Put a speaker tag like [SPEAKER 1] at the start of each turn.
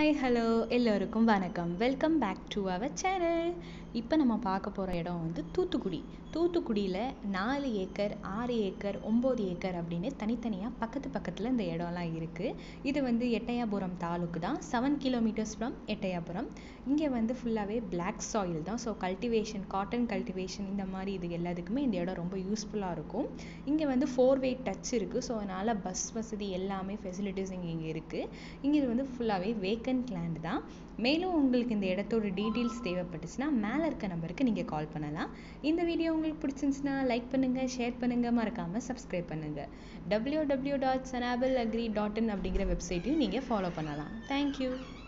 [SPEAKER 1] hi hello எல்லோருக்கும் வணக்கம் welcome back to our channel இப்போ நம்ம பார்க்க போகிற இடம் வந்து தூத்துக்குடி தூத்துக்குடியில் நாலு ஏக்கர் ஆறு ஏக்கர் ஒம்பது ஏக்கர் அப்படின்னு தனித்தனியாக பக்கத்து பக்கத்தில் இந்த இடம்லாம் இருக்குது இது வந்து எட்டயாபுரம் தாலுக்கு தான் செவன் கிலோமீட்டர்ஸ் ஃப்ரம் எட்டயாபுரம் இங்கே வந்து ஃபுல்லாகவே பிளாக் சாயில் தான் ஸோ கல்டிவேஷன் காட்டன் கல்டிவேஷன் இந்த மாதிரி இது எல்லாத்துக்குமே இந்த இடம் ரொம்ப யூஸ்ஃபுல்லாக இருக்கும் இங்கே வந்து ஃபோர் வே டச் இருக்குது ஸோ அதனால் பஸ் வசதி எல்லாமே ஃபெசிலிட்டிஸ் இங்கே இங்கே இருக்குது இங்கே இது வந்து ஃபுல்லாகவே வேக்கன்ட் லேண்ட் தான் மேலும் உங்களுக்கு இந்த இடத்தோட டீட்டெயில்ஸ் தேவைப்பட்டுச்சுன்னா மேலே இருக்க நம்பருக்கு நீங்கள் கால் பண்ணலாம் இந்த வீடியோ உங்களுக்கு பிடிச்சிருந்துச்சுன்னா லைக் பண்ணுங்கள் ஷேர் பண்ணுங்கள் மறக்காமல் சப்ஸ்கிரைப் பண்ணுங்கள் W W dot sanable agri dot in அப்படிங்கிற வெப்சைட்டையும் நீங்கள் ஃபாலோ பண்ணலாம் தேங்க்யூ